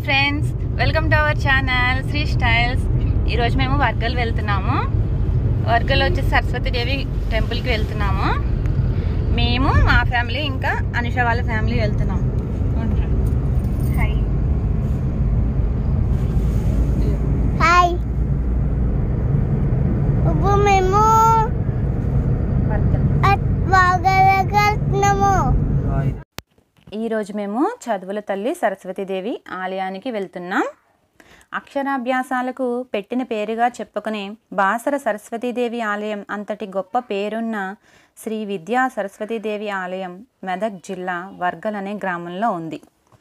friends welcome to our channel Sri styles ఈరోజు మేము వర్గల్ వెళ్తున్నాము వర్గల్ వచ్చి సరస్వతీదేవి టెంపుల్కి వెళ్తున్నాము మేము మా ఫ్యామిలీ ఇంకా అనుష వాళ్ళ ఫ్యామిలీ వెళ్తున్నాం హాయ్ హాయ్ ఇప్పుడు మేము వర్గల్ వాగలగలుగుతున్నాము ఈరోజు మేము చదువుల తల్లి సరస్వతీదేవి ఆలయానికి వెళ్తున్నాం అక్షరాభ్యాసాలకు పెట్టిన పేరుగా చెప్పుకునే బాసర సరస్వతీదేవి ఆలయం అంతటి గొప్ప పేరున్న శ్రీ విద్యా సరస్వతీదేవి ఆలయం మెదక్ జిల్లా వర్గల్ అనే గ్రామంలో ఉంది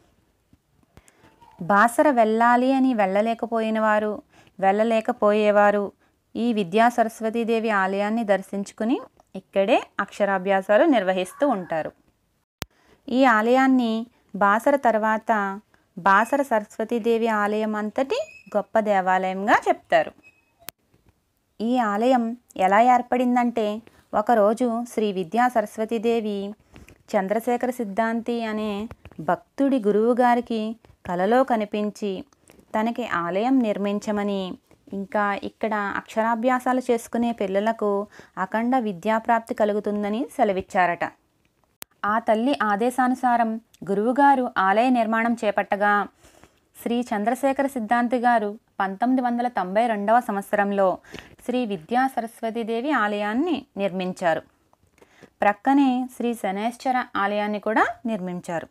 బాసర వెళ్ళాలి అని వెళ్ళలేకపోయిన వారు వెళ్ళలేకపోయేవారు ఈ విద్యా సరస్వతీదేవి ఆలయాన్ని దర్శించుకుని ఇక్కడే అక్షరాభ్యాసాలు నిర్వహిస్తూ ఉంటారు ఈ ఆలయాన్ని బాసర తర్వాత బాసర సరస్వతీదేవి ఆలయం అంతటి గొప్ప దేవాలయంగా చెప్తారు ఈ ఆలయం ఎలా ఏర్పడిందంటే ఒకరోజు శ్రీ విద్యా సరస్వతీదేవి చంద్రశేఖర సిద్ధాంతి అనే భక్తుడి గురువు గారికి కలలో కనిపించి తనకి ఆలయం నిర్మించమని ఇంకా ఇక్కడ అక్షరాభ్యాసాలు చేసుకునే పిల్లలకు అఖండ విద్యాప్రాప్తి కలుగుతుందని సెలవిచ్చారట ఆ తల్లి ఆదేశానుసారం గురువుగారు ఆలయ నిర్మాణం చేపట్టగా శ్రీ చంద్రశేఖర సిద్ధాంతి గారు పంతొమ్మిది వందల తొంభై రెండవ సంవత్సరంలో శ్రీ విద్యా సరస్వతీదేవి ఆలయాన్ని నిర్మించారు ప్రక్కనే శ్రీ శనేశ్వర ఆలయాన్ని కూడా నిర్మించారు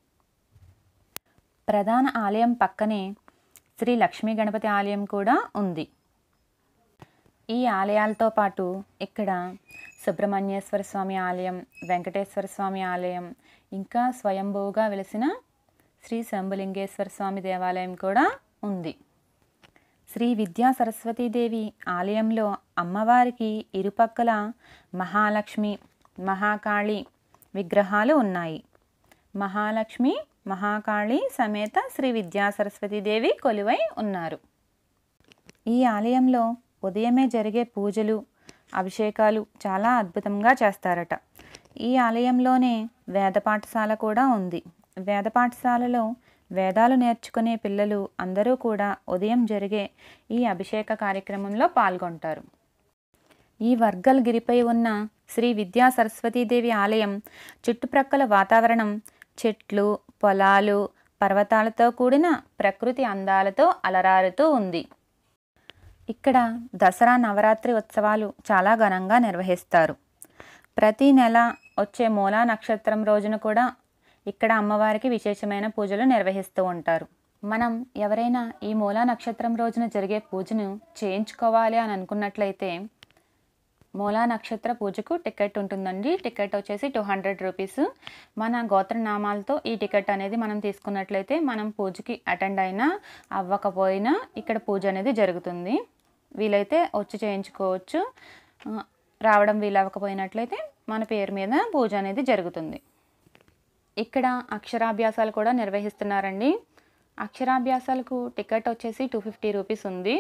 ప్రధాన ఆలయం పక్కనే శ్రీ లక్ష్మీ గణపతి ఆలయం కూడా ఉంది ఈ ఆలయాలతో పాటు ఇక్కడ సుబ్రహ్మణ్యేశ్వర స్వామి ఆలయం వెంకటేశ్వర స్వామి ఆలయం ఇంకా స్వయంభూగా వెలిసిన శ్రీ శంభులింగేశ్వర స్వామి దేవాలయం కూడా ఉంది శ్రీ విద్యా సరస్వతీదేవి ఆలయంలో అమ్మవారికి ఇరుపక్కల మహాలక్ష్మి మహాకాళి విగ్రహాలు ఉన్నాయి మహాలక్ష్మి మహాకాళి సమేత శ్రీ విద్యా సరస్వతీదేవి కొలువై ఉన్నారు ఈ ఆలయంలో ఉదయమే జరిగే పూజలు అభిషేకాలు చాలా అద్భుతంగా చేస్తారట ఈ ఆలయంలోనే వేద పాఠశాల కూడా ఉంది వేద పాఠశాలలో వేదాలు నేర్చుకునే పిల్లలు అందరూ కూడా ఉదయం జరిగే ఈ అభిషేక కార్యక్రమంలో పాల్గొంటారు ఈ వర్గల్ గిరిపై ఉన్న శ్రీ విద్యా సరస్వతీదేవి ఆలయం చుట్టుప్రక్కల వాతావరణం చెట్లు పొలాలు పర్వతాలతో కూడిన ప్రకృతి అందాలతో అలరారుతూ ఉంది ఇక్కడ దసరా నవరాత్రి ఉత్సవాలు చాలా ఘనంగా నిర్వహిస్తారు ప్రతి నెల వచ్చే మూలా నక్షత్రం రోజున కూడా ఇక్కడ అమ్మవారికి విశేషమైన పూజలు నిర్వహిస్తూ ఉంటారు మనం ఎవరైనా ఈ మూలా నక్షత్రం రోజున జరిగే పూజను చేయించుకోవాలి అని అనుకున్నట్లయితే మూలా నక్షత్ర పూజకు టికెట్ ఉంటుందండి టికెట్ వచ్చేసి టూ హండ్రెడ్ రూపీస్ మన గోత్రనామాలతో ఈ టికెట్ అనేది మనం తీసుకున్నట్లయితే మనం పూజకి అటెండ్ అయినా అవ్వకపోయినా ఇక్కడ పూజ అనేది జరుగుతుంది వీలైతే వచ్చి చేయించుకోవచ్చు ఆ, రావడం వీలవ్వకపోయినట్లయితే మన పేరు మీద పూజ అనేది జరుగుతుంది ఇక్కడ అక్షరాభ్యాసాలు కూడా నిర్వహిస్తున్నారండి అక్షరాభ్యాసాలకు టికెట్ వచ్చేసి టూ ఫిఫ్టీ రూపీస్ ఉంది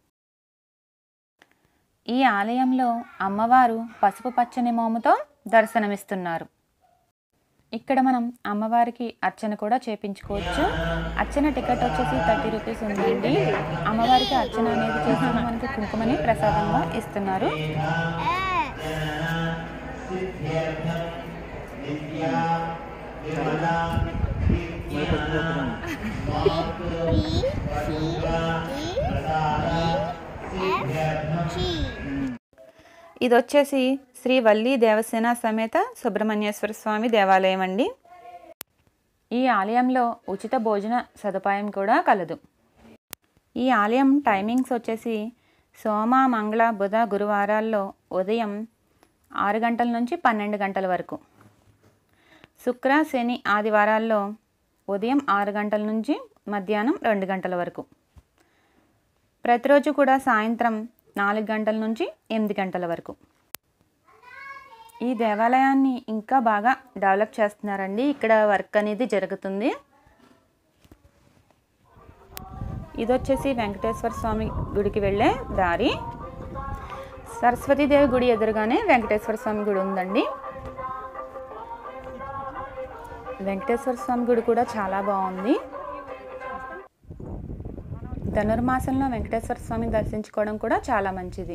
ఈ ఆలయంలో అమ్మవారు పసుపు పచ్చని మోముతో దర్శనమిస్తున్నారు ఇక్కడ మనం అమ్మవారికి అర్చన కూడా చేపించుకోవచ్చు అర్చన టికెట్ వచ్చేసి థర్టీ రూపీస్ ఉందండి అమ్మవారికి అర్చన అనేది చేసి మనకి కుంకుమని ప్రసాదంగా ఇస్తున్నారు ఇది వచ్చేసి శ్రీ వల్లి దేవసేన సమేత సుబ్రహ్మణ్యేశ్వర స్వామి దేవాలయం అండి ఈ ఆలయంలో ఉచిత భోజన సదుపాయం కూడా కలదు ఈ ఆలయం టైమింగ్స్ వచ్చేసి సోమ మంగళ బుధ గురువారాల్లో ఉదయం ఆరు గంటల నుంచి పన్నెండు గంటల వరకు శుక్ర శని ఆదివారాల్లో ఉదయం ఆరు గంటల నుంచి మధ్యాహ్నం రెండు గంటల వరకు ప్రతిరోజు కూడా సాయంత్రం నాలుగు గంటల నుంచి ఎనిమిది గంటల వరకు ఈ దేవాలయాన్ని ఇంకా బాగా డెవలప్ చేస్తున్నారండి ఇక్కడ వర్క్ అనేది జరుగుతుంది ఇది వచ్చేసి వెంకటేశ్వర స్వామి గుడికి వెళ్ళే దారి సరస్వతీదేవి గుడి ఎదురుగానే వెంకటేశ్వర స్వామి గుడి ఉందండి వెంకటేశ్వర స్వామి గుడి కూడా చాలా బాగుంది ధనుర్మాసంలో వెంకటేశ్వర స్వామిని దర్శించుకోవడం కూడా చాలా మంచిది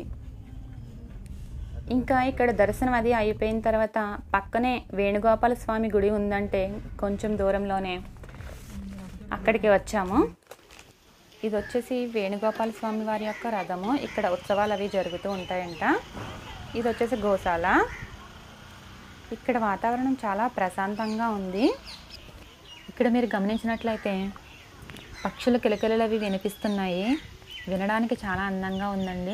ఇంకా ఇక్కడ దర్శనం అది అయిపోయిన తర్వాత పక్కనే వేణుగోపాల స్వామి గుడి ఉందంటే కొంచెం దూరంలోనే అక్కడికి వచ్చాము ఇది వచ్చేసి వేణుగోపాల స్వామి వారి యొక్క రథము ఇక్కడ ఉత్సవాలు అవి జరుగుతూ ఉంటాయంట ఇది వచ్చేసి గోశాల ఇక్కడ వాతావరణం చాలా ప్రశాంతంగా ఉంది ఇక్కడ మీరు గమనించినట్లయితే పక్షుల కిలకిలలు అవి వినిపిస్తున్నాయి వినడానికి చాలా అందంగా ఉందండి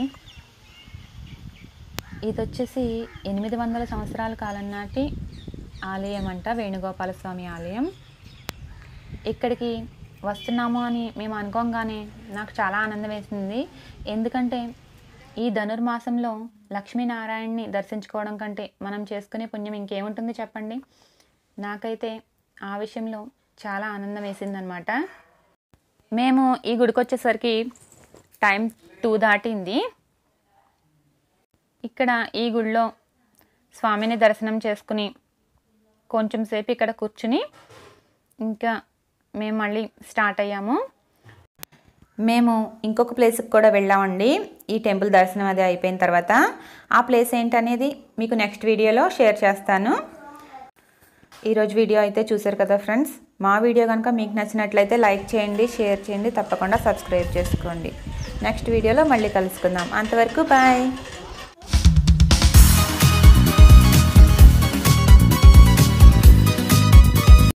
ఇది వచ్చేసి ఎనిమిది వందల సంవత్సరాల కాలం నాటి ఆలయం అంట వేణుగోపాల స్వామి ఆలయం ఇక్కడికి వస్తున్నాము అని మేము అనుకోగానే నాకు చాలా ఆనందం వేసింది ఎందుకంటే ఈ ధనుర్మాసంలో లక్ష్మీనారాయణని దర్శించుకోవడం కంటే మనం చేసుకునే పుణ్యం ఇంకేముంటుంది చెప్పండి నాకైతే ఆ విషయంలో చాలా ఆనందం వేసిందనమాట మేము ఈ గుడికి వచ్చేసరికి టైం టూ దాటింది ఇక్కడ ఈ గుడిలో స్వామిని దర్శనం చేసుకుని కొంచెం సేపు ఇక్కడ కూర్చుని ఇంకా మేము మళ్ళీ స్టార్ట్ అయ్యాము మేము ఇంకొక ప్లేస్కి కూడా వెళ్ళామండి ఈ టెంపుల్ దర్శనం అది అయిపోయిన తర్వాత ఆ ప్లేస్ ఏంటనేది మీకు నెక్స్ట్ వీడియోలో షేర్ చేస్తాను ఈరోజు వీడియో అయితే చూసారు కదా ఫ్రెండ్స్ మా వీడియో కనుక మీకు నచ్చినట్లయితే లైక్ చేయండి షేర్ చేయండి తప్పకుండా సబ్స్క్రైబ్ చేసుకోండి నెక్స్ట్ వీడియోలో మళ్ళీ కలుసుకుందాం అంతవరకు బాయ్